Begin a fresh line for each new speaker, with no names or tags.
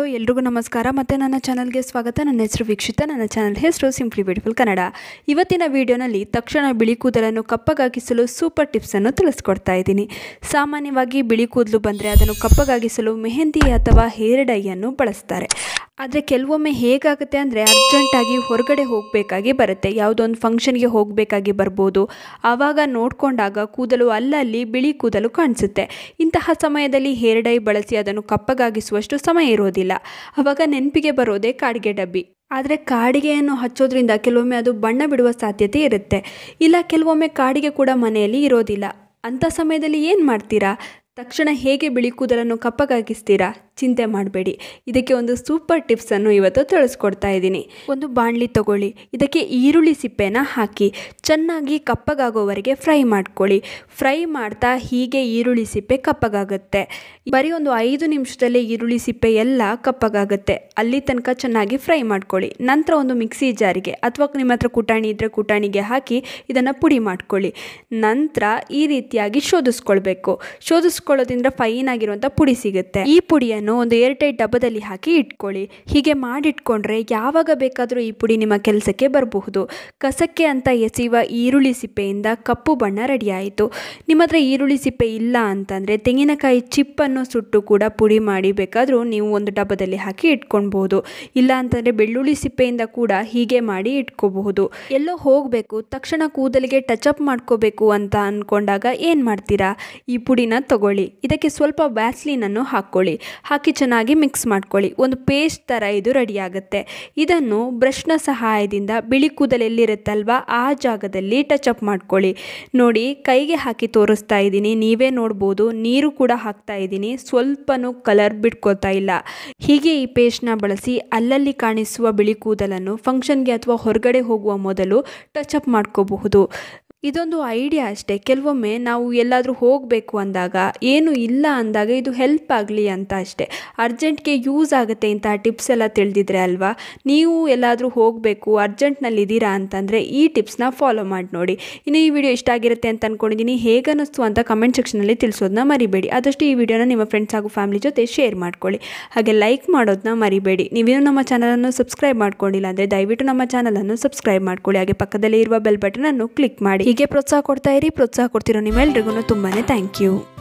ಎಲ್ರಿಗೂ ನಮಸ್ಕಾರ ಮತ್ತು ನನ್ನ ಚಾನಲ್ಗೆ ಸ್ವಾಗತ ನನ್ನ ಹೆಸರು ವೀಕ್ಷಿತ ನನ್ನ ಚಾನಲ್ ಹೆಸರು ಸಿಂಪ್ಲಿ ಬ್ಯೂಟಿಫುಲ್ ಕನ್ನಡ ಇವತ್ತಿನ ವಿಡಿಯೋನಲ್ಲಿ ತಕ್ಷಣ ಬಿಳಿ ಕೂದಲನ್ನು ಕಪ್ಪಗಾಗಿಸಲು ಸೂಪರ್ ಟಿಪ್ಸನ್ನು ತಿಳಿಸ್ಕೊಡ್ತಾ ಇದ್ದೀನಿ ಸಾಮಾನ್ಯವಾಗಿ ಬಿಳಿ ಕೂದಲು ಬಂದರೆ ಅದನ್ನು ಕಪ್ಪಗಾಗಿಸಲು ಮೆಹಂದಿ ಅಥವಾ ಹೇರ್ ಡೈಯನ್ನು ಬಳಸ್ತಾರೆ ಆದರೆ ಕೆಲವೊಮ್ಮೆ ಹೇಗಾಗುತ್ತೆ ಅಂದರೆ ಅರ್ಜೆಂಟಾಗಿ ಹೊರಗಡೆ ಹೋಗಬೇಕಾಗಿ ಬರುತ್ತೆ ಯಾವುದೊಂದು ಫಂಕ್ಷನ್ಗೆ ಹೋಗಬೇಕಾಗಿ ಬರ್ಬೋದು ಆವಾಗ ನೋಡಿಕೊಂಡಾಗ ಕೂದಲು ಅಲ್ಲಲ್ಲಿ ಬಿಳಿ ಕೂದಲು ಕಾಣಿಸುತ್ತೆ ಇಂತಹ ಸಮಯದಲ್ಲಿ ಹೇರ್ ಡೈ ಬಳಸಿ ಅದನ್ನು ಕಪ್ಪಗಾಗಿಸುವಷ್ಟು ಸಮಯ ಇರೋದಿಲ್ಲ ಆವಾಗ ನೆನಪಿಗೆ ಬರೋದೇ ಕಾಡಿಗೆ ಡಬ್ಬಿ ಆದರೆ ಕಾಡಿಗೆಯನ್ನು ಹಚ್ಚೋದ್ರಿಂದ ಕೆಲವೊಮ್ಮೆ ಅದು ಬಣ್ಣ ಬಿಡುವ ಸಾಧ್ಯತೆ ಇರುತ್ತೆ ಇಲ್ಲ ಕೆಲವೊಮ್ಮೆ ಕಾಡಿಗೆ ಕೂಡ ಮನೆಯಲ್ಲಿ ಇರೋದಿಲ್ಲ ಅಂಥ ಸಮಯದಲ್ಲಿ ಏನು ಮಾಡ್ತೀರಾ ತಕ್ಷಣ ಹೇಗೆ ಬಿಳಿ ಕೂದಲನ್ನು ಕಪ್ಪಗಾಗಿಸ್ತೀರಾ ಚಿಂತೆ ಮಾಡಬೇಡಿ ಇದಕ್ಕೆ ಒಂದು ಸೂಪರ್ ಟಿಪ್ಸನ್ನು ಇವತ್ತು ತಿಳಿಸ್ಕೊಡ್ತಾ ಇದ್ದೀನಿ ಒಂದು ಬಾಣಲಿ ತಗೊಳ್ಳಿ ಇದಕ್ಕೆ ಈರುಳ್ಳಿ ಸಿಪ್ಪೆನ ಹಾಕಿ ಚೆನ್ನಾಗಿ ಕಪ್ಪಗಾಗೋವರೆಗೆ ಫ್ರೈ ಮಾಡ್ಕೊಳ್ಳಿ ಫ್ರೈ ಮಾಡ್ತಾ ಹೀಗೆ ಈರುಳ್ಳಿ ಸಿಪ್ಪೆ ಕಪ್ಪಗಾಗುತ್ತೆ ಬರೀ ಒಂದು ಐದು ನಿಮಿಷದಲ್ಲೇ ಈರುಳ್ಳಿ ಸಿಪ್ಪೆ ಎಲ್ಲ ಕಪ್ಪಗಾಗುತ್ತೆ ಅಲ್ಲಿ ತನಕ ಚೆನ್ನಾಗಿ ಫ್ರೈ ಮಾಡ್ಕೊಳ್ಳಿ ನಂತರ ಒಂದು ಮಿಕ್ಸಿ ಜಾರಿಗೆ ಅಥವಾ ನಿಮ್ಮ ಹತ್ರ ಕುಟಾಣಿ ಇದ್ದರೆ ಕುಟಾಣಿಗೆ ಹಾಕಿ ಇದನ್ನು ಪುಡಿ ಮಾಡ್ಕೊಳ್ಳಿ ನಂತರ ಈ ರೀತಿಯಾಗಿ ಶೋಧಿಸ್ಕೊಳ್ಬೇಕು ಶೋಧಿಸ್ಕೊಳ್ಳೋದ್ರಿಂದ ಫೈನ್ ಆಗಿರುವಂಥ ಪುಡಿ ಸಿಗುತ್ತೆ ಈ ಪುಡಿಯನ್ನು ಒಂದು ಏರ್ ಟೈಟ್ ಡಬ್ಬದಲ್ಲಿ ಹಾಕಿ ಇಟ್ಕೊಳ್ಳಿ ಹೀಗೆ ಮಾಡಿಟ್ಕೊಂಡ್ರೆ ಯಾವಾಗ ಬೇಕಾದರೂ ಈ ಪುಡಿ ನಿಮ್ಮ ಕೆಲಸಕ್ಕೆ ಬರಬಹುದು ಕಸಕ್ಕೆ ಅಂತ ಎಸೆಯುವ ಈರುಳ್ಳಿ ಸಿಪ್ಪೆಯಿಂದ ಕಪ್ಪು ಬಣ್ಣ ರೆಡಿ ಆಯಿತು ನಿಮ್ಮ ಹತ್ರ ಈರುಳ್ಳಿ ಸಿಪ್ಪೆ ಇಲ್ಲ ಅಂತಂದರೆ ತೆಂಗಿನಕಾಯಿ ಚಿಪ್ಪನ್ನು ಸುಟ್ಟು ಕೂಡ ಪುಡಿ ಮಾಡಿ ಬೇಕಾದರೂ ನೀವು ಒಂದು ಡಬ್ಬದಲ್ಲಿ ಹಾಕಿ ಇಟ್ಕೊಳ್ಬಹುದು ಇಲ್ಲ ಅಂತಂದರೆ ಬೆಳ್ಳುಳ್ಳಿ ಸಿಪ್ಪೆಯಿಂದ ಕೂಡ ಹೀಗೆ ಮಾಡಿ ಇಟ್ಕೋಬಹುದು ಎಲ್ಲೋ ಹೋಗಬೇಕು ತಕ್ಷಣ ಕೂದಲಿಗೆ ಟಚ್ ಅಪ್ ಮಾಡ್ಕೋಬೇಕು ಅಂತ ಅಂದ್ಕೊಂಡಾಗ ಏನು ಮಾಡ್ತೀರಾ ಈ ಪುಡಿನ ತಗೊಳ್ಳಿ ಇದಕ್ಕೆ ಸ್ವಲ್ಪ ವ್ಯಾಸ್ಲಿನನ್ನು ಹಾಕ್ಕೊಳ್ಳಿ ಹಾಕಿ ಚೆನ್ನಾಗಿ ಮಿಕ್ಸ್ ಮಾಡ್ಕೊಳ್ಳಿ ಒಂದು ಪೇಸ್ಟ್ ಥರ ಇದು ರೆಡಿ ಆಗುತ್ತೆ ಇದನ್ನು ಬ್ರಷ್ನ ಸಹಾಯದಿಂದ ಬಿಳಿ ಕೂದಲೆಲ್ಲಿರುತ್ತಲ್ವ ಆ ಜಾಗದಲ್ಲಿ ಟಚ್ ಅಪ್ ಮಾಡ್ಕೊಳ್ಳಿ ನೋಡಿ ಕೈಗೆ ಹಾಕಿ ತೋರಿಸ್ತಾ ಇದ್ದೀನಿ ನೀವೇ ನೋಡ್ಬೋದು ನೀರು ಕೂಡ ಹಾಕ್ತಾ ಇದ್ದೀನಿ ಸ್ವಲ್ಪನೂ ಕಲರ್ ಬಿಟ್ಕೋತಾ ಇಲ್ಲ ಹೀಗೆ ಈ ಪೇಸ್ಟ್ನ ಬಳಸಿ ಅಲ್ಲಲ್ಲಿ ಕಾಣಿಸುವ ಬಿಳಿ ಕೂದಲನ್ನು ಫಂಕ್ಷನ್ಗೆ ಅಥವಾ ಹೊರಗಡೆ ಹೋಗುವ ಮೊದಲು ಟಚ್ ಅಪ್ ಮಾಡ್ಕೋಬಹುದು ಇದೊಂದು ಐಡಿಯಾ ಅಷ್ಟೇ ಕೆಲವೊಮ್ಮೆ ನಾವು ಎಲ್ಲಾದರೂ ಹೋಗಬೇಕು ಅಂದಾಗ ಏನು ಇಲ್ಲ ಅಂದಾಗ ಇದು ಹೆಲ್ಪ್ ಆಗಲಿ ಅಂತ ಅಷ್ಟೇ ಅರ್ಜೆಂಟ್ಗೆ ಯೂಸ್ ಆಗುತ್ತೆ ಇಂತಹ ಟಿಪ್ಸ್ ಎಲ್ಲ ತಿಳಿದಿದ್ರೆ ಅಲ್ವಾ ನೀವು ಎಲ್ಲಾದರೂ ಹೋಗಬೇಕು ಅರ್ಜೆಂಟ್ನಲ್ಲಿದ್ದೀರಾ ಅಂತಂದರೆ ಈ ಟಿಪ್ಸ್ನ ಫಾಲೋ ಮಾಡಿ ನೋಡಿ ಇನ್ನು ಈ ವಿಡಿಯೋ ಇಷ್ಟ ಆಗಿರುತ್ತೆ ಅಂತ ಅಂದ್ಕೊಂಡಿದ್ದೀನಿ ಹೇಗನ್ನಿಸ್ತು ಅಂತ ಕಮೆಂಟ್ ಸೆಕ್ಷನಲ್ಲಿ ತಿಳಿಸೋದನ್ನ ಮರಿಬೇಡಿ ಆದಷ್ಟು ಈ ವಿಡಿಯೋನ ನಿಮ್ಮ ಫ್ರೆಂಡ್ಸ್ ಹಾಗೂ ಫ್ಯಾಮಿಲಿ ಜೊತೆ ಶೇರ್ ಮಾಡ್ಕೊಳ್ಳಿ ಹಾಗೆ ಲೈಕ್ ಮಾಡೋದನ್ನ ಮರಿಬೇಡಿ ನೀವೇನು ನಮ್ಮ ಚಾನಲನ್ನು ಸಬ್ಸ್ಕ್ರೈಬ್ ಮಾಡ್ಕೊಂಡಿಲ್ಲ ಅಂದರೆ ದಯವಿಟ್ಟು ನಮ್ಮ ಚಾನಲನ್ನು ಸಬ್ಸ್ಕ್ರೈಬ್ ಮಾಡ್ಕೊಳ್ಳಿ ಹಾಗೆ ಪಕ್ಕದಲ್ಲಿ ಇರುವ ಬೆಲ್ ಬಟನನ್ನು ಕ್ಲಿಕ್ ಮಾಡಿ ಹೀಗೆ ಪ್ರೋತ್ಸಾಹ ಕೊಡ್ತಾ ಇರಿ ಪ್ರೋತ್ಸಾಹ ಕೊಡ್ತಿರೋ ನಿಮ್ಮೆಲ್ರಿಗೂ ತುಂಬಾ ಥ್ಯಾಂಕ್ ಯು